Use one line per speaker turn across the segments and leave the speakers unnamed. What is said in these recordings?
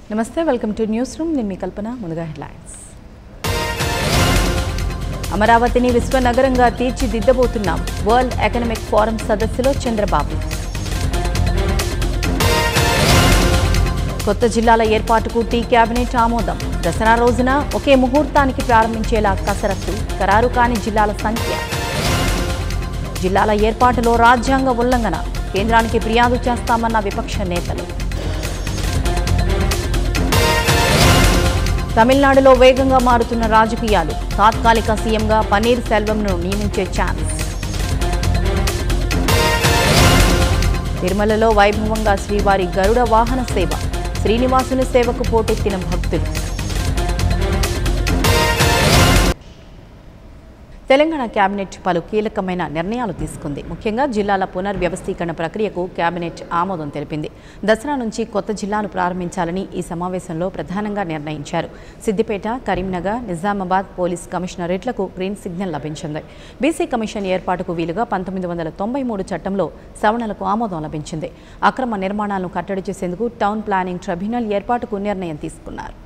నమస్తే welcome to news room నేను మీ కల్పన ముందుగా హెడ్లైన్స్ అమరావతిని విశ్వనగరంగా తీర్చిదిద్దబోతున్నాం వరల్డ్ ఎకనామిక్ ఫోరం సదస్సులో చంద్రబాబు కొత్త జిల్లాల ఏర్పాటుకు టీ కేబినెట్ ఆమోదం దసరా రోజున ఒకే ముహూర్తానికి ప్రారంభించేలా కసరత్తు ఖరారు కాని జిల్లాల సంఖ్య జిల్లాల ఏర్పాటులో రాజ్యాంగ ఉల్లంఘన కేంద్రానికి ఫిర్యాదు చేస్తామన్న విపక్ష నేతలు తమిళనాడులో వేగంగా మారుతున్న రాజకీయాలు తాత్కాలిక సీఎంగా పన్నీర్ సెల్వంను నియమించే ఛాన్స్ తిరుమలలో వైభవంగా శ్రీవారి గరుడ వాహన సేవ శ్రీనివాసుని సేవకు పోటెత్తిన భక్తులు తెలంగాణ కేబినెట్ పలు కీలకమైన నిర్ణయాలు తీసుకుంది ముఖ్యంగా జిల్లాల పునర్వ్యవస్థీకరణ ప్రక్రియకు కేబినెట్ ఆమోదం తెలిపింది దసరా నుంచి కొత్త జిల్లాలు ప్రారంభించాలని ఈ సమావేశంలో ప్రధానంగా నిర్ణయించారు సిద్దిపేట కరీంనగర్ నిజామాబాద్ పోలీస్ కమిషనరేట్లకు గ్రీన్ సిగ్నల్ లభించింది బీసీ కమిషన్ ఏర్పాటుకు వీలుగా పంతొమ్మిది వందల తొంభై మూడు చట్టంలో సవరణలకు ఆమోదం లభించింది అక్రమ నిర్మాణాలను కట్టడి చేసేందుకు టౌన్ ప్లానింగ్ ట్రిబ్యునల్ ఏర్పాటుకు నిర్ణయం తీసుకున్నారు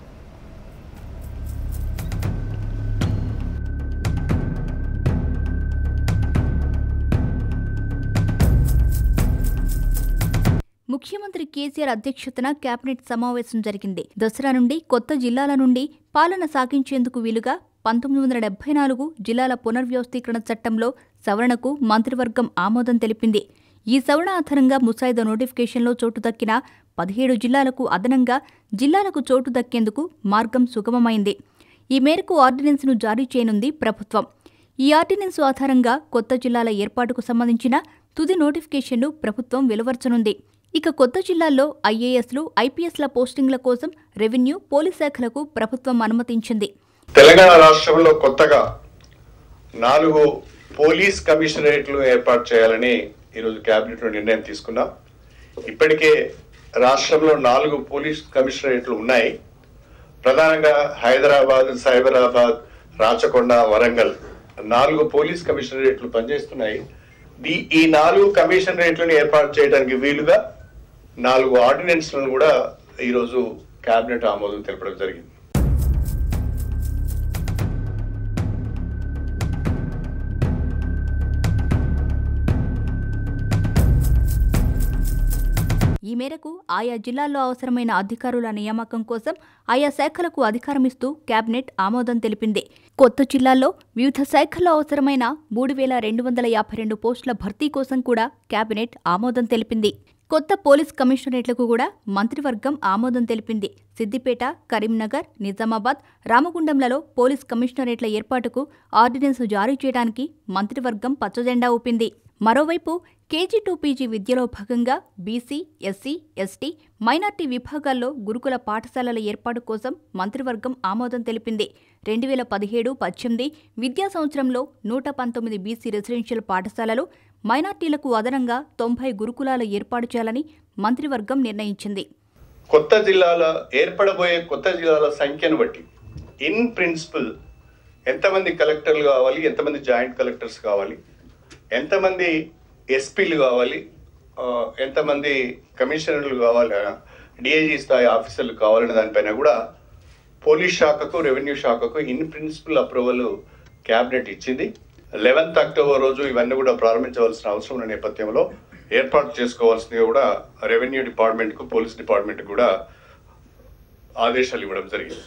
ముఖ్యమంత్రి కేసీఆర్ అధ్యక్షతన కేబినెట్ సమావేశం జరిగింది దసరా నుండి కొత్త జిల్లాల నుండి పాలన సాగించేందుకు వీలుగా పంతొమ్మిది వందల డెబ్బై నాలుగు జిల్లాల పునర్వ్యవస్థీకరణ చట్టంలో సవరణకు మంత్రివర్గం ఆమోదం తెలిపింది ఈ సవరణ ఆధారంగా ముసాయిదా నోటిఫికేషన్లో చోటు దక్కిన పదిహేడు జిల్లాలకు అదనంగా జిల్లాలకు చోటు దక్కేందుకు మార్గం సుగమమైంది ఈ మేరకు ఆర్డినెన్స్ను జారీ చేయనుంది ప్రభుత్వం ఈ ఆర్డినెన్స్ ఆధారంగా కొత్త జిల్లాల ఏర్పాటుకు సంబంధించిన తుది నోటిఫికేషన్ను ప్రభుత్వం వెలువర్చనుంది ఇక కొత్త జిల్లాల్లో ఐఏఎస్లు ఐపీఎస్ల పోస్టింగ్ల కోసం రెవెన్యూ పోలీస్ శాఖలకు ప్రభుత్వం అనుమతించింది
తెలంగాణ రాష్ట్రంలో కొత్తగా నాలుగు పోలీస్ కమిషనరేట్లు ఏర్పాటు చేయాలని ఈరోజు కేబినెట్ లో నిర్ణయం తీసుకున్నాం ఇప్పటికే రాష్ట్రంలో నాలుగు పోలీస్ కమిషనరేట్లు ఉన్నాయి ప్రధానంగా హైదరాబాద్ సైబరాబాద్ రాచకొండ వరంగల్ నాలుగు పోలీస్ కమిషనరేట్లు పనిచేస్తున్నాయి ఈ- ఈ నాలుగు కమిషనరేట్లను ఏర్పాటు చేయడానికి వీలుగా నాలుగు ఆర్డినెన్స్లను కూడా ఈరోజు కేబినెట్ ఆమోదం తెలపడం జరిగింది
ఈ మేరకు ఆయా జిల్లాల్లో అవసరమైన అధికారుల నియామకం కోసం ఆయా శాఖలకు అధికారమిస్తూ కేబినెట్ ఆమోదం తెలిపింది కొత్త జిల్లాల్లో వివిధ శాఖల్లో అవసరమైన మూడు వేల రెండు వందల యాభై రెండు పోస్టుల భర్తీ కోసం కూడా కేబినెట్ ఆమోదం తెలిపింది కొత్త పోలీస్ కమిషనరేట్లకు కూడా మంత్రివర్గం ఆమోదం తెలిపింది సిద్దిపేట కరీంనగర్ నిజామాబాద్ రామగుండంలలో పోలీస్ కమిషనరేట్ల ఏర్పాటుకు ఆర్డినెన్స్ జారీ చేయడానికి మంత్రివర్గం పచ్చజెండా ఊపింది మరోవైపు కేజీ టూ పీజీ విద్యలో భాగంగా బీసీ ఎస్సీ ఎస్టీ మైనార్టీ విభాగాల్లో గురుకుల పాఠశాలల ఏర్పాటు కోసం మంత్రివర్గం ఆమోదం తెలిపింది రెండు వేల పదిహేడు పద్దెనిమిది విద్యా సంవత్సరంలో నూట పంతొమ్మిది బీసీ రెసిడెన్షియల్ పాఠశాలలు మైనార్టీలకు అదనంగా తొంభై గురుకులాలు ఏర్పాటు చేయాలని మంత్రివర్గం నిర్ణయించింది
కొత్త జిల్లాల ఏర్పడబోయే కొత్త జిల్లాల సంఖ్యను బట్టి ఇన్ ప్రిన్సిపల్ ఎంతమంది కలెక్టర్లు కావాలి ఎంతమంది జాయింట్ కలెక్టర్స్ కావాలి ఎంతమంది ఎస్పీలు కావాలి ఆ, ఎంతమంది కమిషనర్లు కావాలి డిఐజీ స్థాయి ఆఫీసర్లు కావాలనే దానిపైన కూడా పోలీస్ శాఖకు రెవెన్యూ శాఖకు ఇన్ ప్రిన్సిపల్ అప్రూవల్ క్యాబినెట్ ఇచ్చింది లెవెన్త్ అక్టోబర్ రోజు ఇవన్నీ కూడా ప్రారంభించవలసిన అవసరం ఉన్న నేపథ్యంలో ఏర్పాటు చేసుకోవాల్సిందిగా కూడా రెవెన్యూ డిపార్ట్మెంట్కు పోలీస్ డిపార్ట్మెంట్ కూడా ఆదేశాలు ఇవ్వడం జరిగింది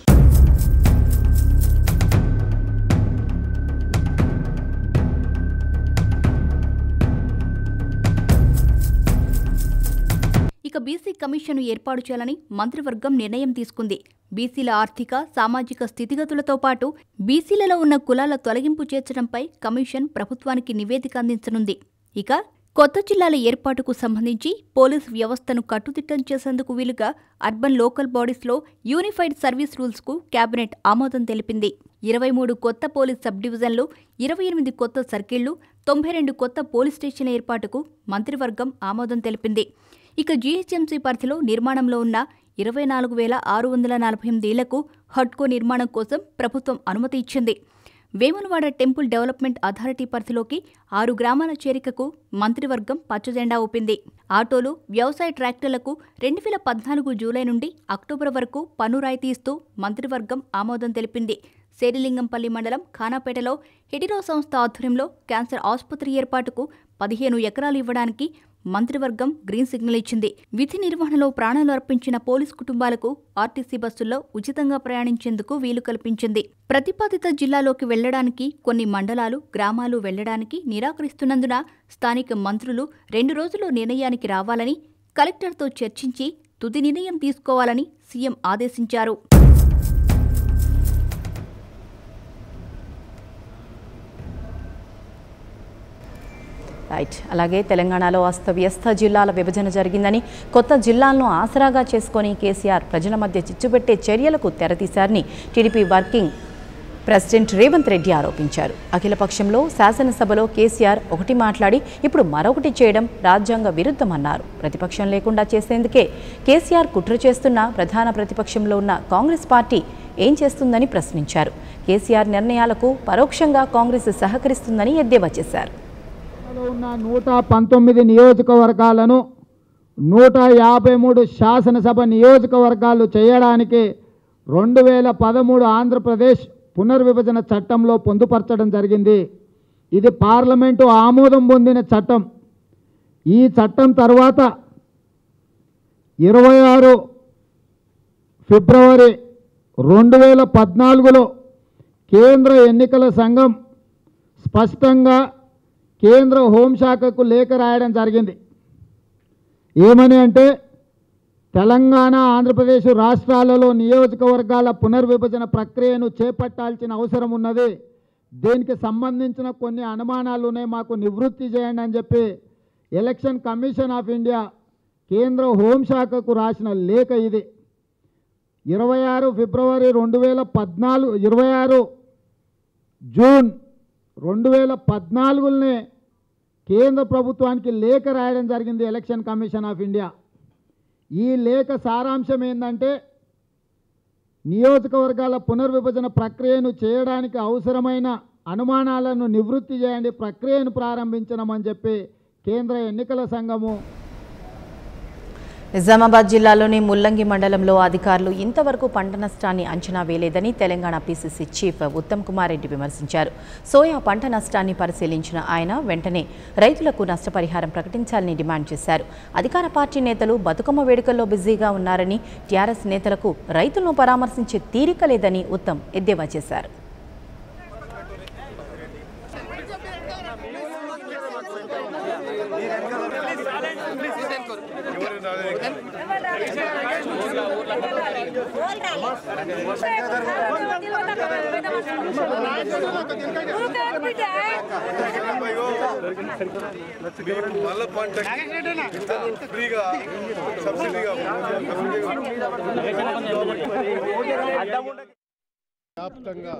ఇక బీసీ కమిషన్ ఏర్పాటు చేయాలని మంత్రివర్గం నిర్ణయం తీసుకుంది బీసీల ఆర్థిక సామాజిక స్థితిగతులతో పాటు బీసీలలో ఉన్న కులాల తొలగింపు చేర్చడంపై కమిషన్ ప్రభుత్వానికి నివేదిక అందించనుంది ఇక కొత్త జిల్లాల ఏర్పాటుకు సంబంధించి పోలీస్ వ్యవస్థను కట్టుదిట్టం చేసేందుకు వీలుగా అర్బన్ లోకల్ బాడీస్లో యూనిఫైడ్ సర్వీస్ రూల్స్కు కేబినెట్ ఆమోదం తెలిపింది ఇరవై మూడు కొత్త పోలీస్ సబ్ డివిజన్లు ఇరవై ఎనిమిది కొత్త సర్కిళ్లు తొంభై రెండు కొత్త పోలీస్ స్టేషన్ల ఏర్పాటుకు మంత్రివర్గం ఆమోదం తెలిపింది ఇక జీహెచ్ఎంసీ పరిధిలో నిర్మాణంలో ఉన్న ఇరవై నాలుగు వేల ఆరు వందల నలభై ఎనిమిది ఇళ్లకు హడ్కో నిర్మాణం కోసం ప్రభుత్వం అనుమతి ఇచ్చింది వేములవాడ టెంపుల్ డెవలప్మెంట్ అథారిటీ పరిధిలోకి ఆరు గ్రామాల చేరికకు మంత్రివర్గం పచ్చజెండా ఊపింది ఆటోలు వ్యవసాయ ట్రాక్టర్లకు రెండు వేల పద్నాలుగు జూలై నుండి అక్టోబర్ వరకు పన్ను రాయితీ ఇస్తూ మంత్రివర్గం ఆమోదం తెలిపింది శేరిలింగంపల్లి మండలం ఖానాపేటలో హెటిరో సంస్థ ఆధ్వర్యంలో క్యాన్సర్ ఆసుపత్రి ఏర్పాటుకు పదిహేను ఎకరాలు ఇవ్వడానికి మంత్రివర్గం గ్రీన్ సిగ్నల్ ఇచ్చింది విధి నిర్వహణలో ప్రాణాలు అర్పించిన పోలీస్ కుటుంబాలకు ఆర్టీసీ బస్సుల్లో ఉచితంగా ప్రయాణించేందుకు వీలు కల్పించింది ప్రతిపాదిత జిల్లాలోకి వెళ్లడానికి కొన్ని మండలాలు గ్రామాలు వెళ్లడానికి నిరాకరిస్తున్నందున స్థానిక మంత్రులు రెండు రోజుల్లో నిర్ణయానికి రావాలని కలెక్టర్తో చర్చించి తుది నిర్ణయం తీసుకోవాలని సీఎం ఆదేశించారు
రైట్ అలాగే తెలంగాణలో అస్తవ్యస్త జిల్లాల విభజన జరిగిందని కొత్త జిల్లాలను ఆసరాగా చేసుకొని కేసీఆర్ ప్రజల మధ్య చిచ్చుపెట్టే చర్యలకు తెరతీశారని టీడీపీ వర్కింగ్ ప్రెసిడెంట్ రేవంత్ రెడ్డి ఆరోపించారు అఖిలపక్షంలో శాసనసభలో కేసీఆర్ ఒకటి మాట్లాడి ఇప్పుడు మరొకటి చేయడం రాజ్యాంగ విరుద్ధమన్నారు ప్రతిపక్షం లేకుండా చేసేందుకే కేసీఆర్ కుట్ర చేస్తున్న ప్రధాన ప్రతిపక్షంలో ఉన్న కాంగ్రెస్ పార్టీ ఏం చేస్తుందని ప్రశ్నించారు కేసీఆర్ నిర్ణయాలకు పరోక్షంగా కాంగ్రెస్ సహకరిస్తుందని ఎద్దేవా చేశారు
లో ఉన్న నూట పంతొమ్మిది నియోజకవర్గాలను నూట యాభై మూడు శాసనసభ నియోజకవర్గాలు చేయడానికి రెండు వేల పదమూడు ఆంధ్రప్రదేశ్ పునర్విభజన చట్టంలో పొందుపరచడం జరిగింది ఇది పార్లమెంటు ఆమోదం పొందిన చట్టం ఈ చట్టం తర్వాత ఇరవై ఆరు ఫిబ్రవరి రెండు వేల పద్నాలుగులో కేంద్ర ఎన్నికల సంఘం స్పష్టంగా కేంద్ర హోంశాఖకు లేఖ రాయడం జరిగింది ఏమని అంటే తెలంగాణ ఆంధ్రప్రదేశ్ రాష్ట్రాలలో నియోజకవర్గాల పునర్విభజన ప్రక్రియను చేపట్టాల్సిన అవసరం ఉన్నది దీనికి సంబంధించిన కొన్ని అనుమానాలు ఉన్నాయి మాకు నివృత్తి చేయండి అని చెప్పి ఎలక్షన్ కమిషన్ ఆఫ్ ఇండియా కేంద్ర హోంశాఖకు రాసిన లేఖ ఇది ఇరవై ఆరు ఫిబ్రవరి రెండు వేల పద్నాలుగు ఇరవై ఆరు జూన్ రెండు వేల పద్నాలుగులోనే కేంద్ర ప్రభుత్వానికి లేఖ రాయడం జరిగింది ఎలక్షన్ కమిషన్ ఆఫ్ ఇండియా ఈ లేఖ సారాంశం ఏంటంటే నియోజకవర్గాల పునర్విభజన ప్రక్రియను చేయడానికి అవసరమైన అనుమానాలను నివృత్తి చేయండి ప్రక్రియను ప్రారంభించడమని చెప్పి కేంద్ర ఎన్నికల సంఘము
నిజామాబాద్ జిల్లాలోని ముల్లంగి మండలంలో అధికారులు ఇంతవరకు పంట నష్టాన్ని అంచనా వేయలేదని తెలంగాణ పీసీసీ చీఫ్ ఉత్తమ్ కుమార్ రెడ్డి విమర్శించారు సోయా పంట నష్టాన్ని పరిశీలించిన ఆయన వెంటనే రైతులకు నష్టపరిహారం ప్రకటించాలని డిమాండ్ చేశారు అధికార పార్టీ నేతలు బతుకమ్మ వేడుకల్లో బిజీగా ఉన్నారని టీఆర్ఎస్ నేతలకు రైతులను పరామర్శించే తీరిక లేదని ఉత్తమ్ ఎద్దేవా చేశారు
మీకు మల్ల పంట ఫ్రీగా సబ్సిడీగా వ్యాప్తంగా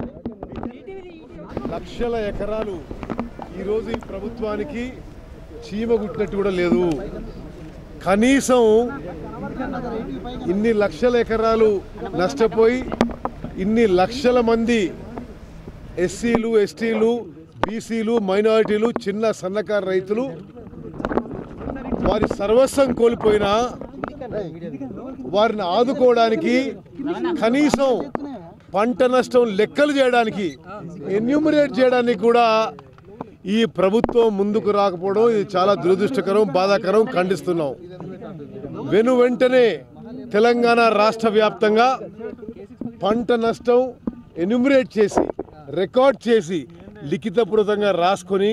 లక్షల ఎకరాలు ఈరోజు ఈ ప్రభుత్వానికి చీమ గుట్టినట్టు కూడా లేదు కనీసం ఇన్ని లక్షల ఎకరాలు నష్టపోయి ఇన్ని లక్షల మంది ఎస్సీలు ఎస్టీలు బీసీలు మైనారిటీలు చిన్న సన్నకారు రైతులు వారి సర్వస్వం కోల్పోయినా వారిని ఆదుకోవడానికి కనీసం పంట నష్టం లెక్కలు చేయడానికి ఎన్యూమరేట్ చేయడానికి కూడా ఈ ప్రభుత్వం ముందుకు రాకపోవడం ఇది చాలా దురదృష్టకరం బాధాకరం ఖండిస్తున్నాం వెను వెంటనే తెలంగాణ రాష్ట్ర వ్యాప్తంగా పంట నష్టం ఎన్యూమరేట్ చేసి రికార్డ్ చేసి లిఖితపూర్వకంగా రాసుకొని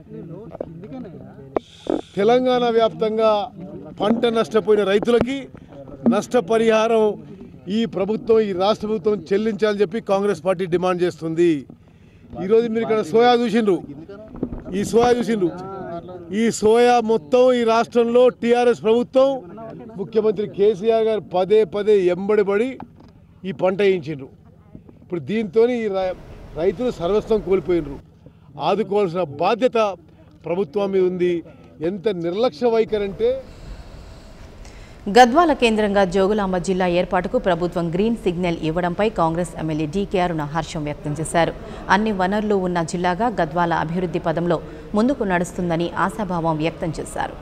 తెలంగాణ వ్యాప్తంగా పంట నష్టపోయిన రైతులకి నష్టపరిహారం ఈ ప్రభుత్వం ఈ రాష్ట్ర ప్రభుత్వం చెల్లించాలని చెప్పి కాంగ్రెస్ పార్టీ డిమాండ్ చేస్తుంది ఈరోజు మీరు ఇక్కడ సోయా చూసిండ్రు ఈ సోయా చూసిండ్రు ఈ సోయా మొత్తం ఈ రాష్ట్రంలో టీఆర్ఎస్ ప్రభుత్వం ముఖ్యమంత్రి కేసీఆర్ గారు పదే పదే ఎంబడిపడి ఈ పంట వేయించిండ్రు ఇప్పుడు దీంతో ఈ రై- రైతులు సర్వస్వం కోల్పోయినరు ఆదుకోవాల్సిన బాధ్యత ప్రభుత్వం మీద ఉంది ఎంత నిర్లక్ష్య వైఖరి అంటే
గద్వాల కేంద్రంగా జోగులాంబ జిల్లా ఏర్పాటుకు ప్రభుత్వం గ్రీన్ సిగ్నల్ ఇవ్వడంపై కాంగ్రెస్ ఎమ్మెల్యే డీకే అరుణ హర్షం వ్యక్తం చేశారు అన్ని వనరులు ఉన్న జిల్లాగా గద్వాల అభివృద్ధి పదంలో ముందుకు నడుస్తుందని ఆశాభావం వ్యక్తం చేశారు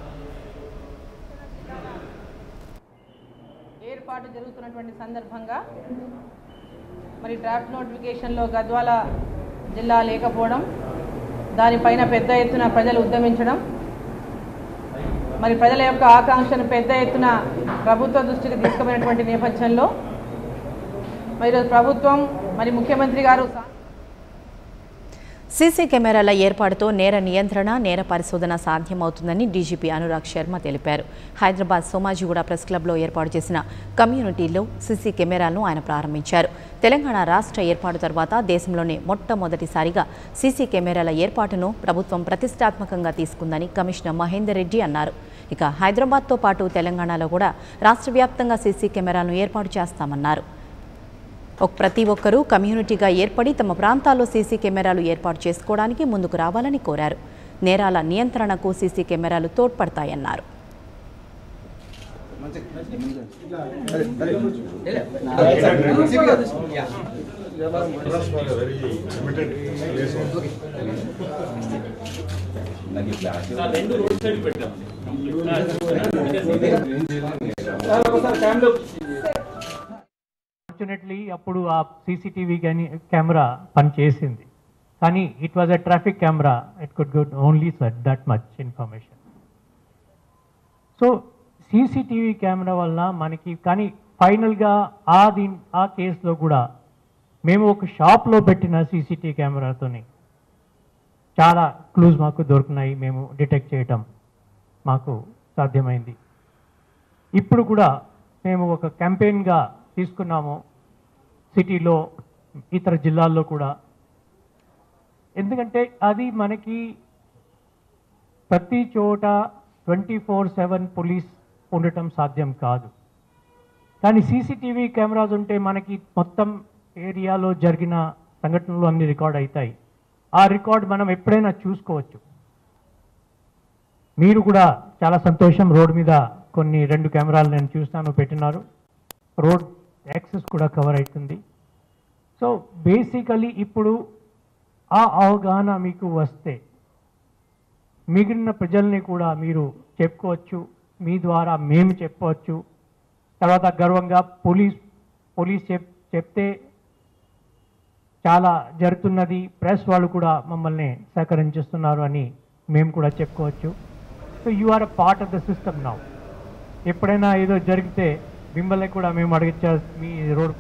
ఏర్పాటు జరుగుతున్నటువంటి సందర్భంగా మరి డ్రాఫ్ట్ నోటిఫికేషన్లో గద్వాల జిల్లా లేకపోవడం దానిపైన పెద్ద ఎత్తున ప్రజలు ఉద్యమించడం మరి ప్రజల యొక్క ఆకాంక్షను పెద్ద ఎత్తున ప్రభుత్వ దృష్టికి తీసుకుపోయినటువంటి నేపథ్యంలో మరి ఈరోజు ప్రభుత్వం మరి ముఖ్యమంత్రి గారు సా-
సీసీ కెమెరాల ఏర్పాటుతో నేర నియంత్రణ నేర పరిశోధన సాధ్యమవుతుందని డీజీపీ అనురాగ్ శర్మ తెలిపారు హైదరాబాద్ సోమాజిగూడ ప్రెస్ క్లబ్లో ఏర్పాటు చేసిన కమ్యూనిటీలో సీసీ కెమెరాలను ఆయన ప్రారంభించారు తెలంగాణ రాష్ట్ర ఏర్పాటు తర్వాత దేశంలోనే మొట్టమొదటిసారిగా సీసీ కెమెరాల ఏర్పాటును ప్రభుత్వం ప్రతిష్టాత్మకంగా తీసుకుందని కమిషనర్ మహేందర్ రెడ్డి అన్నారు ఇక హైదరాబాద్తో పాటు తెలంగాణలో కూడా రాష్ట్ర వ్యాప్తంగా సీసీ కెమెరాలను ఏర్పాటు చేస్తామన్నారు ఒక ప్రతి ఒక్కరూ కమ్యూనిటీగా ఏర్పడి తమ ప్రాంతాల్లో సీసీ కెమెరాలు ఏర్పాటు చేసుకోవడానికి ముందుకు రావాలని కోరారు నేరాల నియంత్రణకు సీసీ కెమెరాలు తోడ్పడతాయన్నారు
ఫార్చునేట్లీ అప్పుడు ఆ సీసీటీవీ కానీ కెమెరా పనిచేసింది కానీ it was a traffic camera it could good only sir that much information so CCTV camera వల్ల మనకి కానీ ఫైనల్గా ఆ దీని ఆ కేసులో కూడా మేము ఒక షాప్లో పెట్టిన సీసీటీవీ కెమెరాతోని చాలా క్లూజ్ మాకు దొరికినాయి మేము డిటెక్ట్ చేయటం మాకు సాధ్యమైంది ఇప్పుడు కూడా మేము ఒక క్యాంపెయిన్గా తీసుకున్నాము సిటీలో ఇతర జిల్లాల్లో కూడా ఎందుకంటే అది మనకి ప్రతి చోట ట్వంటీ ఫోర్ సెవెన్ పోలీస్ ఉండటం సాధ్యం కాదు కానీ సీసీటీవీ కెమెరాస్ ఉంటే మనకి మొత్తం ఏరియాలో జరిగిన సంఘటనలు అన్ని రికార్డ్ అవుతాయి ఆ రికార్డ్ మనం ఎప్పుడైనా చూసుకోవచ్చు మీరు కూడా చాలా సంతోషం రోడ్ మీద కొన్ని రెండు కెమెరాలు నేను చూస్తాను పెట్టినారు రోడ్ యాక్సెస్ కూడా కవర్ అవుతుంది సో బేసికలీ ఇప్పుడు ఆ అవగాహన మీకు వస్తే మిగిలిన ప్రజల్ని కూడా మీరు చెప్పుకోవచ్చు మీ ద్వారా మేము చెప్పవచ్చు తర్వాత గర్వంగా పోలీస్ పోలీస్ చెప్ చెప్తే చాలా జరుగుతున్నది ప్రెస్ వాళ్ళు కూడా మమ్మల్ని సహకరించిస్తున్నారు అని మేము కూడా చెప్పుకోవచ్చు so you are a part of the system now ఎప్పుడైనా ఏదో జరిగితే మిమ్మల్ని కూడా మేము అడిగించా మీ రోడ్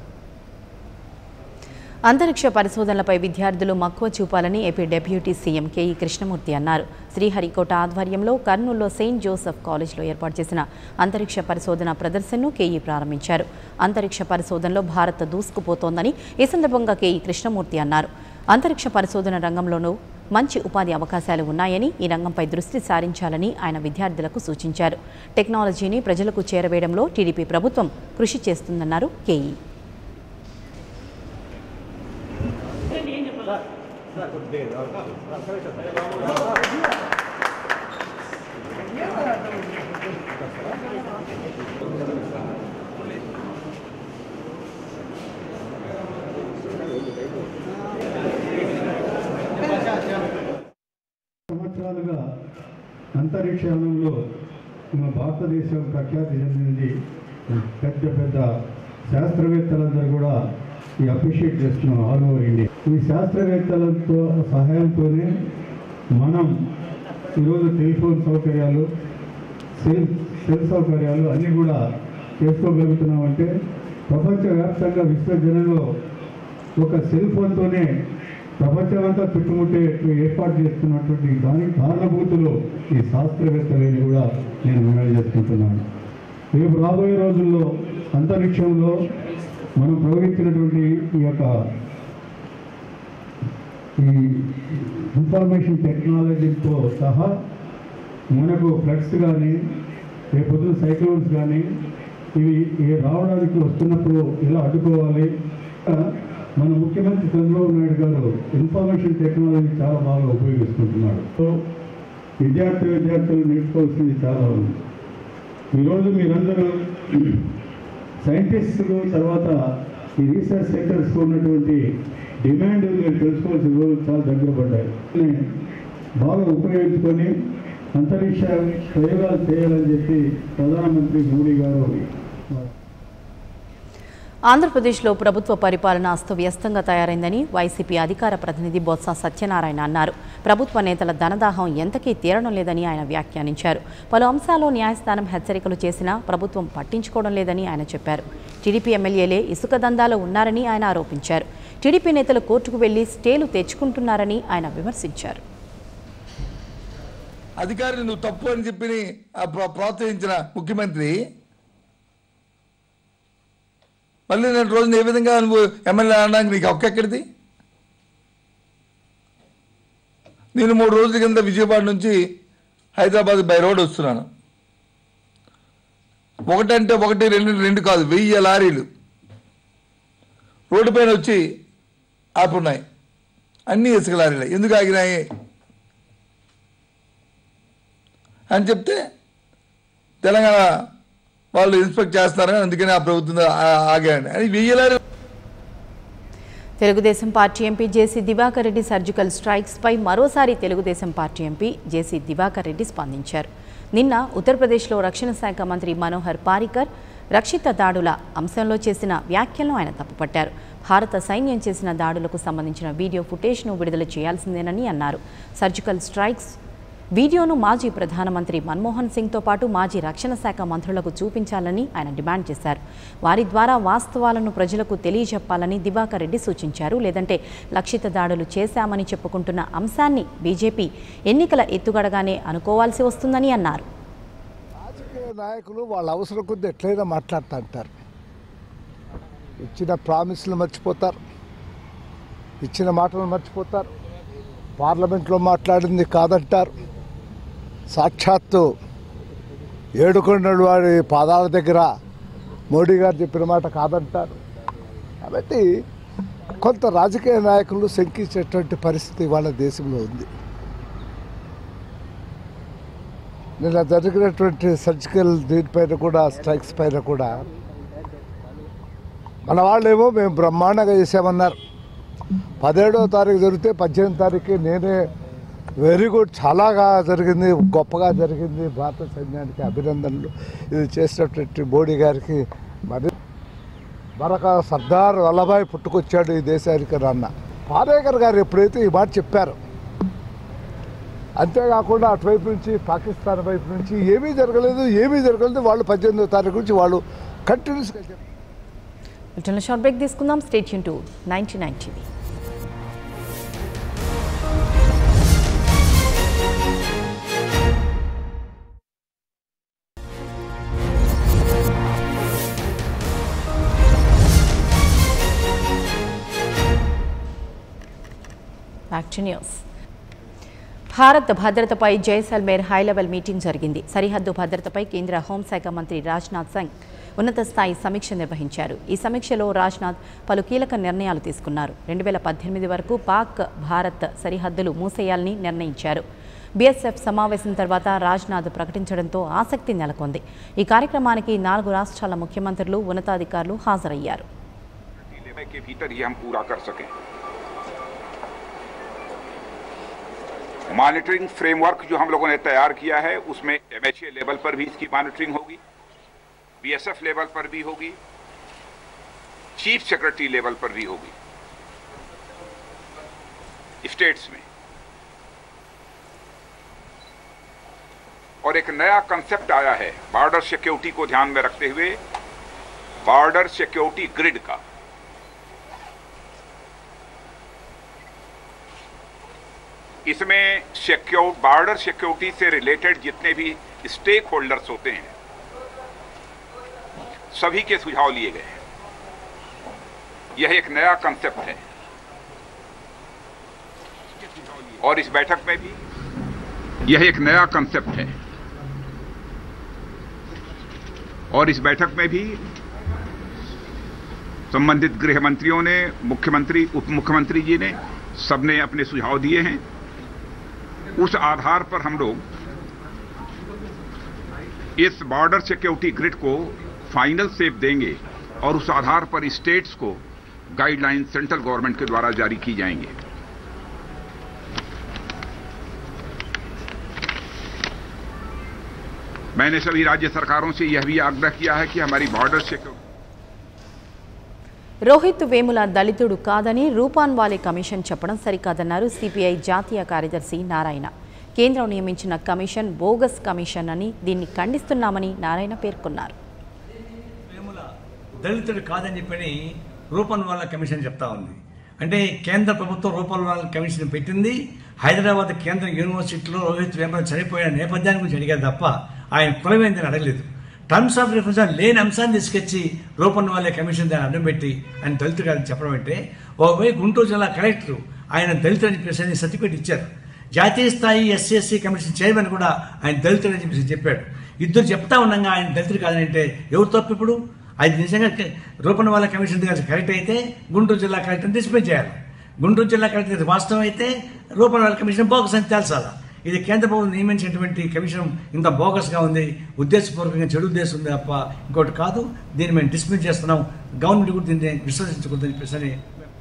అంతరిక్ష పరిశోధనలపై విద్యార్థులు మక్కువ చూపాలని AP deputy CM KE Krishnamurthy అన్నారు శ్రీహరికోట ఆధ్వర్యంలో కర్నూలులో సెయింట్ జోసెఫ్ కాలేజ్లో ఏర్పాటు చేసిన అంతరిక్ష పరిశోధన ప్రదర్శనను కేఈ ప్రారంభించారు అంతరిక్ష పరిశోధనలో భారత్ దూసుకుపోతోందని ఈ సందర్భంగా కేఈ కృష్ణమూర్తి అన్నారు అంతరిక్ష పరిశోధన రంగంలోనూ మంచి ఉపాధి అవకాశాలు ఉన్నాయని ఈ రంగంపై దృష్టి సారించాలని ఆయన విద్యార్థులకు సూచించారు టెక్నాలజీని ప్రజలకు చేరవేయడంలో టీడీపీ ప్రభుత్వం కృషి చేస్తుందన్నారు కేఈ
సంవత్సరాలుగా అంతరిక్షంలో మన భారతదేశం ప్రఖ్యాతి చెందింది పెద్ద పెద్ద శాస్త్రవేత్తలందరూ కూడా ఈ అప్రిషియేట్ చేస్తున్నాం ఆల్ ఓవర్ ఇండియా ఈ శాస్త్రవేత్తలతో సహాయంతోనే మనం ఈరోజు టెలిఫోన్ సౌకర్యాలు సెల్ సెల్ సౌకర్యాలు అన్నీ కూడా చేసుకోగలుగుతున్నామంటే ప్రపంచవ్యాప్తంగా విశ్వజనంలో ఒక సెల్ ఫోన్తోనే ప్రపంచమంతా చుట్టుముట్టే ఏర్పాటు చేస్తున్నటువంటి దానికి కారణభూతులు ఈ శాస్త్రవేత్తలని కూడా నేను మనవి చేసుకుంటున్నాను రేపు రాబోయే రోజుల్లో అంతరిక్షంలో మనం ప్రయోగించినటువంటి ఈ యొక్క ఈ ఇన్ఫర్మేషన్ టెక్నాలజీతో సహా మనకు ఫ్లడ్స్ కానీ రేపొద్దున సైక్లోన్స్ కానీ ఇవి ఇవి రావడానికి వస్తున్నప్పుడు ఎలా అడ్డుకోవాలి ఆ, మన ముఖ్యమంత్రి చంద్రబాబు నాయుడు గారు ఇన్ఫర్మేషన్ టెక్నాలజీ చాలా బాగా ఉపయోగిస్తుంటున్నాడు సో విద్యార్థి విద్యార్థులు నేర్చుకోవాల్సింది చాలా ఉంది ఈరోజు మీరందరూ సైంటిస్టులు తర్వాత ఈ రీసెర్చ్ సెక్టర్స్కి ఉన్నటువంటి డిమాండ్ మీరు తెలుసుకోవాల్సిన రోజు చాలా దగ్గర పడ్డాయి దీన్ని బాగా ఉపయోగించుకొని అంతరిక్ష ప్రయోగాలు చేయాలని చెప్పి ప్రధానమంత్రి మోడీ గారు
ఆంధ్రప్రదేశ్లో ప్రభుత్వ పరిపాలన అస్తవ్యస్తంగా తయారైందని వైసీపీ అధికార ప్రతినిధి బొత్స సత్యనారాయణ అన్నారు ప్రభుత్వ నేతల ధనదాహం ఎంతకీ తీరడం లేదని ఆయన వ్యాఖ్యానించారు పలు అంశాల్లో న్యాయస్థానం హెచ్చరికలు చేసినా ప్రభుత్వం పట్టించుకోవడం లేదని ఆయన చెప్పారు టీడీపీ ఎమ్మెల్యేలే ఇసుక దందాలో ఉన్నారని ఆయన ఆరోపించారు టీడీపీ నేతలు కోర్టుకు వెళ్లి స్టేలు తెచ్చుకుంటున్నారని ఆయన విమర్శించారు
అధికారిని నువ్వు తప్పు అని చెప్పి ఆ ప్ర- ప్రోత్సహించిన ముఖ్యమంత్రి మళ్ళీ నేను రోజున ఏ విధంగా నువ్వు ఎమ్మెల్యే అనడానికి నీకు హక్కు ఎక్కడిది నేను మూడు రోజుల కింద విజయవాడ నుంచి హైదరాబాద్ బై రోడ్ వస్తున్నాను ఒకటంటే ఒకటి రెండు రెండు కాదు వెయ్యి లారీలు రోడ్డు పైన వచ్చి ఆపున్నాయి అన్నీ ఇసుక లారీలు ఎందుకు ఆగినాయి అని చెప్తే తెలంగాణ వాళ్ళు ఇన్స్పెక్ట్ చేస్తారని అందుకని ఆ ప్రభుత్వం ఆ- ఆగాయండి అని వెయ్యలారు
Telugu Desam party MP JC Diwakar Reddy surgical strikes పై మరోసారి Telugu Desam party MP JC Diwakar Reddy స్పందించారు నిన్న ఉత్తరప్రదేశ్లో రక్షణ శాఖ మంత్రి మనోహర్ పారికర్ రక్షిత దాడుల అంశంలో చేసిన వ్యాఖ్యలను ఆయన తప్పుపట్టారు భారత సైన్యం చేసిన దాడులకు సంబంధించిన వీడియో ఫుటేజ్ను విడుదల చేయాల్సిందేనని అన్నారు సర్జికల్ స్ట్రైక్స్ వీడియోను మాజీ ప్రధానమంత్రి మన్మోహన్ సింగ్తో పాటు మాజీ రక్షణ శాఖ మంత్రులకు చూపించాలని ఆయన డిమాండ్ చేశారు వారి ద్వారా వాస్తవాలను ప్రజలకు తెలియజెప్పాలని దివాకర్ రెడ్డి సూచించారు లేదంటే లక్షిత దాడులు చేశామని చెప్పుకుంటున్న అంశాన్ని బీజేపీ ఎన్నికల ఎత్తుగడగానే అనుకోవాల్సి వస్తుందని అన్నారు
రాజకీయ నాయకులు వాళ్ళ అవసరం కొద్ది ఎట్లయినా మాట్లాడుతూ అంటారు ఇచ్చిన ప్రామిస్లు మర్చిపోతారు ఇచ్చిన మాటలు మర్చిపోతారు పార్లమెంట్లో మాట్లాడింది కాదంటారు సాక్షాత్తు ఏడుకొండల వారి పాదాల దగ్గర మోడీ గారు చెప్పిన మాట కాదంటారు కాబట్టి కొంత రాజకీయ నాయకులు శంకించేటువంటి పరిస్థితి వాళ్ళ దేశంలో ఉంది నిన్న జరిగినటువంటి సర్జికల్ దీనిపైన కూడా స్ట్రైక్స్ పైన కూడా మన వాళ్ళేమో మేము బ్రహ్మాండంగా చేసామన్నారు పదిహేడవ తారీఖు జరిగితే పద్దెనిమిది తారీఖు నేనే వెరీ గుడ్ చాలాగా జరిగింది గొప్పగా జరిగింది భారత సైన్యానికి అభినందనలు ఇది చేసినటువంటి మోడీ గారికి మరి మరొక సర్దార్ వల్లభాయ్ పుట్టుకొచ్చాడు ఈ దేశానికి రన్న పారేకర్ గారు ఎప్పుడైతే ఈ మాట చెప్పారు అంతేకాకుండా అటువైపు నుంచి పాకిస్తాన్ వైపు నుంచి ఏమీ జరగలేదు ఏమీ జరగలేదు వాళ్ళు పద్దెనిమిదో తారీఖు నుంచి వాళ్ళు కంటిన్యూస్గా చెప్పారు
బ్రిటన్లో షార్ట్ బ్రేక్ తీసుకుందాం స్టేట్ యూన్ to ninety nine TV back to news Bharat భద్రతపై జైసల్మేర్ హై లెవెల్ మీటింగ్ జరిగింది సరిహద్దు భద్రతపై కేంద్ర హోంశాఖ మంత్రి రాజ్నాథ్ సింగ్ ఉన్నత స్థాయి సమీక్ష నిర్వహించారు ఈ సమీక్షలో రాజ్నాథ్ పలు కీలక నిర్ణయాలు తీసుకున్నారు రెండు వేల పద్దెనిమిది వరకు పాక్ భారత్ సరిహద్దులు మూసేయాలని నిర్ణయించారు బీఎస్ఎఫ్ సమావేశం తర్వాత రాజ్నాథ్ ప్రకటించడంతో ఆసక్తి నెలకొంది ఈ కార్యక్రమానికి నాలుగు రాష్ట్రాల ముఖ్యమంత్రులు ఉన్నతాధికారులు హాజరయ్యారు
लेवल के भीतर ये हम पूरा कर सकें मॉनिटरिंग फ्रेमवर्क जो हम लोगों ने तैयार किया है उसमें एमएचए लेवल पर भी इसकी मॉनिटरिंग होगी बीएसएफ लेवल पर भी होगी चीफ सेक्रेटरी लेवल पर भी होगी स्टेट्स में और एक नया कंसेप्ट आया है बॉर्डर सिक्योरिटी को ध्यान में रखते हुए बॉर्डर सिक्योरिटी ग्रिड का इसमें सिक्योर बॉर्डर सिक्योरिटी से रिलेटेड जितने भी स्टेक होल्डर्स होते हैं सभी के सुझाव लिए गए हैं यह एक नया कंसेप्ट है और इस बैठक में भी यह एक नया कंसेप्ट है और इस बैठक में भी संबंधित गृह मंत्रियों ने मुख्यमंत्री उप मुख्यमंत्री जी ने सबने अपने सुझाव दिए हैं उस आधार पर हम लोग इस बॉर्डर सिक्योरिटी ग्रिड को फाइनल सेप देंगे और उस आधार पर स्टेट्स को गाइडलाइन सेंट्रल गवर्नमेंट के द्वारा जारी की जाएंगे मैंने सभी राज्य सरकारों से यह भी आग्रह किया है कि हमारी बॉर्डर सिक्योरिटी
రోహిత్ వేముల దళితుడు కాదని రూపాన్ వాలే కమిషన్ చెప్పడం సరికాదన్నారు సిపిఐ జాతీయ కార్యదర్శి నారాయణ కేంద్రం నియమించిన కమిషన్ బోగస్ కమిషన్ అని దీన్ని ఖండిస్తున్నామని నారాయణ పేర్కొన్నారు
దళితుడు కాదని చెప్పని రూపన్ వాళ్ళ కమిషన్ చెప్తా ఉంది అంటే కేంద్ర ప్రభుత్వం రూపన్ వాళ్ళ కమిషన్ పెట్టింది హైదరాబాద్ కేంద్ర యూనివర్సిటీలో రోహిత్ వేమల చనిపోయిన నేపథ్యాన్ని గురించి అడిగారు తప్ప ఆయన కులమేందని అడగలేదు టర్మ్స్ ఆఫ్ రిఫరెన్స్ లేని అంశాన్ని తీసుకొచ్చి రూపన్ వాళ్ళ కమిషన్ దాన్ని అడ్డం పెట్టి ఆయన దళితుడు కాదని చెప్పడం అంటే ఒకవైపు గుంటూరు జిల్లా కలెక్టర్ ఆయన దళితుడు అని చెప్పేసి సర్టిఫికేట్ ఇచ్చారు జాతీయ స్థాయి ఎస్సీఎస్సీ కమిషన్ చైర్మన్ కూడా ఆయన దళితుడు అని చెప్పేసి చెప్పాడు ఇద్దరు చెప్తా ఉండగా ఆయన దళితుడు కాదని అంటే ఎవరు తప్పు ఇప్పుడు అది నిజంగా రూపణ వాళ్ళ కమిషన్ దగ్గర కరెక్ట్ అయితే గుంటూరు జిల్లా కలెక్టర్ని డిస్మిస్ చేయాలి గుంటూరు జిల్లా కలెక్టర్ వాస్తవం అయితే రూపణ వాళ్ళ కమిషన్ బోగస్ అని తేల్చాలా ఇది కేంద్ర ప్రభుత్వం నియమించినటువంటి కమిషన్ ఇంత బోగస్గా ఉంది ఉద్దేశపూర్వకంగా చెడు ఉద్దేశం ఉంది తప్ప ఇంకోటి కాదు దీన్ని మేము డిస్మిస్ చేస్తున్నాం గవర్నమెంట్ కూడా దీన్ని విశ్వసించకూడదని చెప్పేసి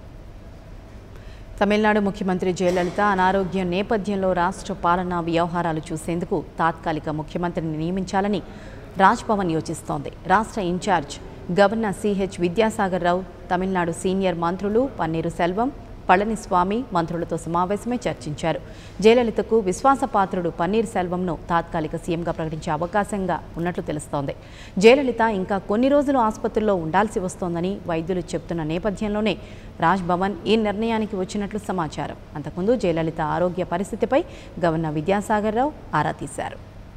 తమిళనాడు ముఖ్యమంత్రి జయలలిత అనారోగ్యం నేపథ్యంలో రాష్ట్ర పాలనా వ్యవహారాలు చూసేందుకు తాత్కాలిక ముఖ్యమంత్రిని నియమించాలని రాజ్భవన్ యోచిస్తోంది రాష్ట్ర incharge governor CH Vidyasagar Rao Tamil Nadu senior మంత్రులు పన్నీరు సెల్వం పళనిస్వామి మంత్రులతో సమావేశమై చర్చించారు జయలలితకు విశ్వాసపాత్రుడు పన్నీర్ సెల్వంను తాత్కాలిక సీఎంగా ప్రకటించే అవకాశంగా ఉన్నట్లు తెలుస్తోంది జయలలిత ఇంకా కొన్ని రోజులు ఆసుపత్రిలో ఉండాల్సి వస్తోందని వైద్యులు చెప్తున్న నేపథ్యంలోనే రాజ్ భవన్ ఈ నిర్ణయానికి వచ్చినట్లు సమాచారం అంతకుముందు జయలలిత ఆరోగ్య పరిస్థితిపై గవర్నర్ విద్యాసాగర్ రావు ఆరా తీశారు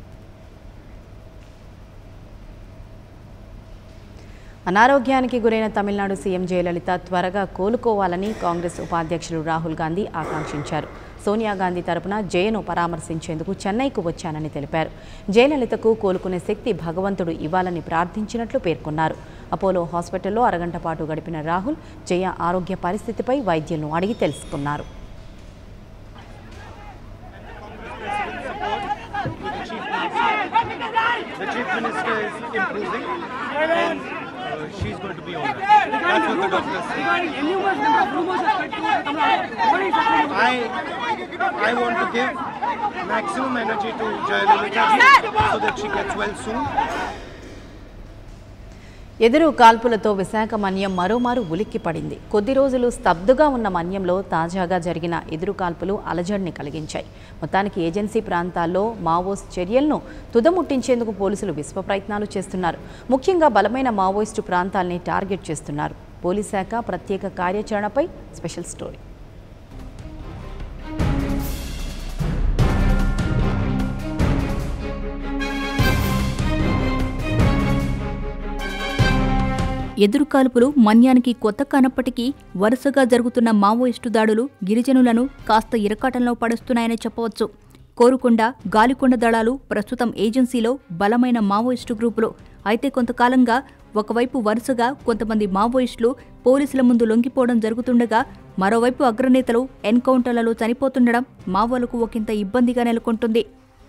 అనారోగ్యానికి గురైన తమిళనాడు సీఎం జయలలిత త్వరగా కోలుకోవాలని కాంగ్రెస్ ఉపాధ్యక్షులు రాహుల్ గాంధీ ఆకాంక్షించారు సోనియా గాంధీ తరపున జయను పరామర్శించేందుకు చెన్నైకు వచ్చానని తెలిపారు జయలలితకు కోలుకునే శక్తి భగవంతుడు ఇవ్వాలని ప్రార్థించినట్లు పేర్కొన్నారు అపోలో హాస్పిటల్లో అరగంట పాటు గడిపిన రాహుల్ జయ ఆరోగ్య పరిస్థితిపై వైద్యులను అడిగి తెలుసుకున్నారు
The chief minister is improving and uh, she's going to be all right. That's what the doctors say. I, I want to give maximum energy to Jayalalitha so that she gets well soon.
ఎదురు కాల్పులతో విశాఖ మన్యం మరోమారు ఉలిక్కిపడింది కొద్ది రోజులు స్తబ్దుగా ఉన్న మన్యంలో తాజాగా జరిగిన ఎదురు కాల్పులు అలజడిని కలిగించాయి మొత్తానికి ఏజెన్సీ ప్రాంతాల్లో మావోస్ చర్యలను తుదముట్టించేందుకు పోలీసులు విశ్వ ప్రయత్నాలు చేస్తున్నారు ముఖ్యంగా బలమైన మావోయిస్టు ప్రాంతాల్ని టార్గెట్ చేస్తున్నారు పోలీస్ శాఖ ప్రత్యేక కార్యాచరణపై స్పెషల్ స్టోరీ
ఎదురుకాల్పులు మన్యానికి కొత్త కానప్పటికీ వరుసగా జరుగుతున్న మావోయిస్టు దాడులు గిరిజనులను కాస్త ఇరకాటంలో పడుస్తున్నాయని చెప్పవచ్చు కోరుకొండ గాలికొండ దళాలు ప్రస్తుతం ఏజెన్సీలో బలమైన మావోయిస్టు గ్రూపులు అయితే కొంతకాలంగా ఒకవైపు వరుసగా కొంతమంది మావోయిస్టులు పోలీసుల ముందు లొంగిపోవడం జరుగుతుండగా మరోవైపు అగ్రనేతలు ఎన్కౌంటర్లలో చనిపోతుండడం మావోలకు ఒకంత ఇబ్బందిగా నెలకొంటుంది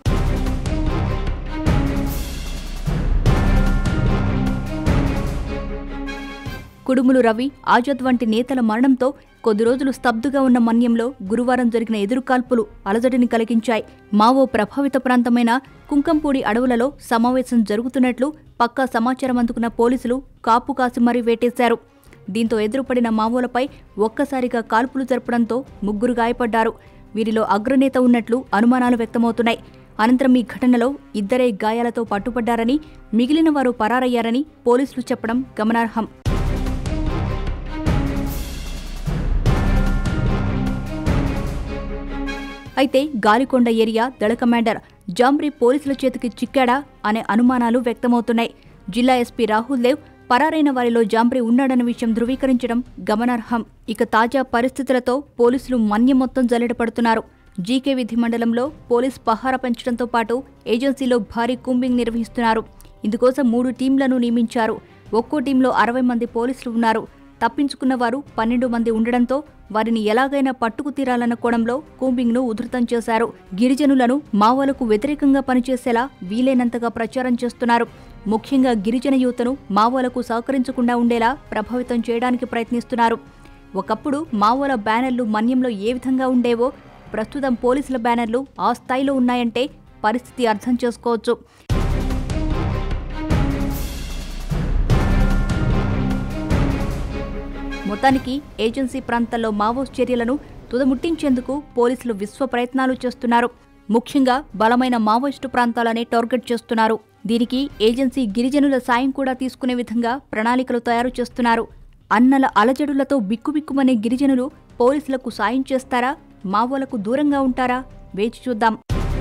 కుడుములు రవి ఆజాద్ వంటి నేతల మరణంతో కొద్ది రోజులు స్తబ్దుగా ఉన్న మన్యంలో గురువారం జరిగిన ఎదురుకాల్పులు అలజడిని కలిగించాయి మావో ప్రభావిత ప్రాంతమైన కుంకంపూడి అడవులలో సమావేశం జరుగుతున్నట్లు పక్కా సమాచారం అందుకున్న పోలీసులు కాపు కాసి మరీ వేటేశారు దీంతో ఎదురుపడిన మావోలపై ఒక్కసారిగా కాల్పులు జరపడంతో ముగ్గురు గాయపడ్డారు వీరిలో అగ్రనేత ఉన్నట్లు అనుమానాలు వ్యక్తమవుతున్నాయి అనంతరం ఈ ఘటనలో ఇద్దరే గాయాలతో పట్టుపడ్డారని మిగిలిన వారు పరారయ్యారని పోలీసులు చెప్పడం గమనార్హం అయితే గాలికొండ ఏరియా దళ కమాండర్ జామ్రీ పోలీసుల చేతికి చిక్కాడా అనే అనుమానాలు వ్యక్తమవుతున్నాయి జిల్లా ఎస్పీ రాహుల్ దేవ్ పరారైన వారిలో జాంబ్రీ ఉన్నాడన్న విషయం ధృవీకరించడం గమనార్హం ఇక తాజా పరిస్థితులతో పోలీసులు మన్యం మొత్తం జల్లెడపడుతున్నారు జీకే విధి మండలంలో పోలీస్ పహారా పెంచడంతో పాటు ఏజెన్సీలో భారీ కూంబింగ్ నిర్వహిస్తున్నారు ఇందుకోసం మూడు టీంలను నియమించారు ఒక్కో టీంలో అరవై మంది పోలీసులు ఉన్నారు తప్పించుకున్న వారు పన్నెండు మంది ఉండడంతో వారిని ఎలాగైనా పట్టుకు తీరాలన్న కోణంలో కూంబింగ్ను ఉధృతం చేశారు గిరిజనులను మావోలకు వ్యతిరేకంగా పనిచేసేలా వీలైనంతగా ప్రచారం చేస్తున్నారు ముఖ్యంగా గిరిజన యువతను మావోలకు సహకరించకుండా ఉండేలా ప్రభావితం చేయడానికి ప్రయత్నిస్తున్నారు ఒకప్పుడు మావోల బ్యానర్లు మన్యంలో ఏ విధంగా ఉండేవో ప్రస్తుతం పోలీసుల బ్యానర్లు ఆ స్థాయిలో ఉన్నాయంటే పరిస్థితి అర్థం చేసుకోవచ్చు మొత్తానికి ఏజెన్సీ ప్రాంతాల్లో మావోస్ చర్యలను తుదముట్టించేందుకు పోలీసులు విశ్వ ప్రయత్నాలు చేస్తున్నారు ముఖ్యంగా బలమైన మావోయిస్టు ప్రాంతాలనే టార్గెట్ చేస్తున్నారు దీనికి ఏజెన్సీ గిరిజనుల సాయం కూడా తీసుకునే విధంగా ప్రణాళికలు తయారు చేస్తున్నారు అన్నల అలజడులతో బిక్కుబిక్కుమనే గిరిజనులు పోలీసులకు సాయం చేస్తారా మావోలకు దూరంగా ఉంటారా వేచి చూద్దాం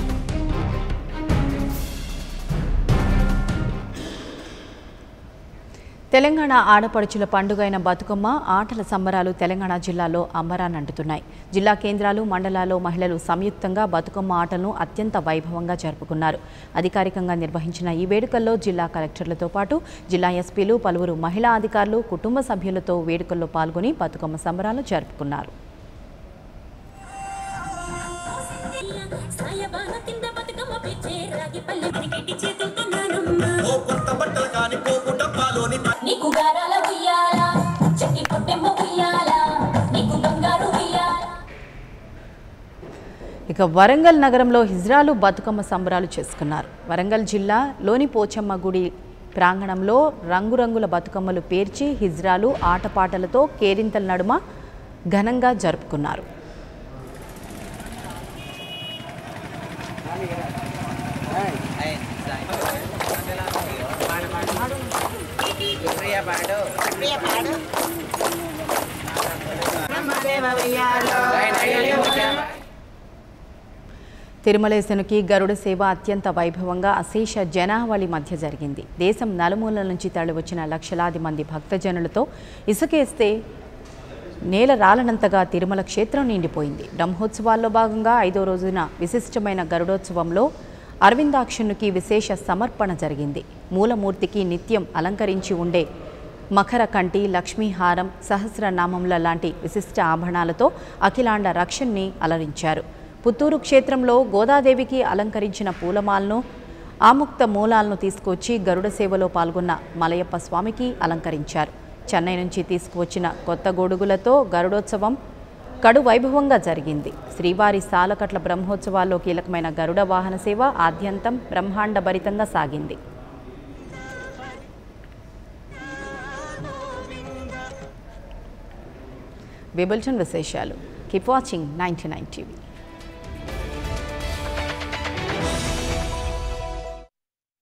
తెలంగాణ ఆడపడుచుల పండుగైన బతుకమ్మ ఆటల సంబరాలు తెలంగాణ జిల్లాలో అంబరాన్నంటుతున్నాయి జిల్లా కేంద్రాలు మండలాల్లో మహిళలు సంయుక్తంగా బతుకమ్మ ఆటలను అత్యంత వైభవంగా జరుపుకున్నారు అధికారికంగా నిర్వహించిన ఈ వేడుకల్లో జిల్లా కలెక్టర్లతో పాటు జిల్లా ఎస్పీలు పలువురు మహిళా అధికారులు కుటుంబ సభ్యులతో వేడుకల్లో పాల్గొని బతుకమ్మ సంబరాలు జరుపుకున్నారు
నీకు గారాల ఉయ్యాల చెట్టి పొట్టెమ్మ ఉయ్యాల నీకు బంగారు ఉయ్యాల
ఇక వరంగల్ నగరంలో హిజ్రాలు బతుకమ్మ సంబరాలు చేసుకున్నారు వరంగల్ జిల్లాలోని పోచమ్మ గుడి ప్రాంగణంలో రంగురంగుల బతుకమ్మలు పేర్చి హిజ్రాలు ఆటపాటలతో కేరింతల నడుమ ఘనంగా జరుపుకున్నారు తిరుమలేశనుకి గరుడ సేవ అత్యంత వైభవంగా అశేష జనావళి మధ్య జరిగింది దేశం నలుమూలల నుంచి తరలివచ్చిన లక్షలాది మంది భక్తజనులతో ఇసుకేస్తే నేల రాలనంతగా తిరుమల క్షేత్రం నిండిపోయింది బ్రహ్మోత్సవాల్లో భాగంగా ఐదో రోజున విశిష్టమైన గరుడోత్సవంలో అరవిందాక్షునికి విశేష సమర్పణ జరిగింది మూలమూర్తికి నిత్యం అలంకరించి ఉండే మకర కంటి లక్ష్మీహారం సహస్రనామంల లాంటి విశిష్ట ఆభరణాలతో అఖిలాండ రక్షణ్ణి అలరించారు పుత్తూరు క్షేత్రంలో గోదాదేవికి అలంకరించిన పూలమాలను ఆముక్త మూలాలను తీసుకొచ్చి గరుడ సేవలో పాల్గొన్న మలయప్ప స్వామికి అలంకరించారు చెన్నై నుంచి తీసుకువచ్చిన కొత్త గొడుగులతో గరుడోత్సవం కడు వైభవంగా జరిగింది శ్రీవారి సాలకట్ల బ్రహ్మోత్సవాల్లో కీలకమైన గరుడ వాహన సేవ ఆద్యంతం బ్రహ్మాండ భరితంగా సాగింది విబుల్టన్ విశేషాలు keep watching ninety nine TV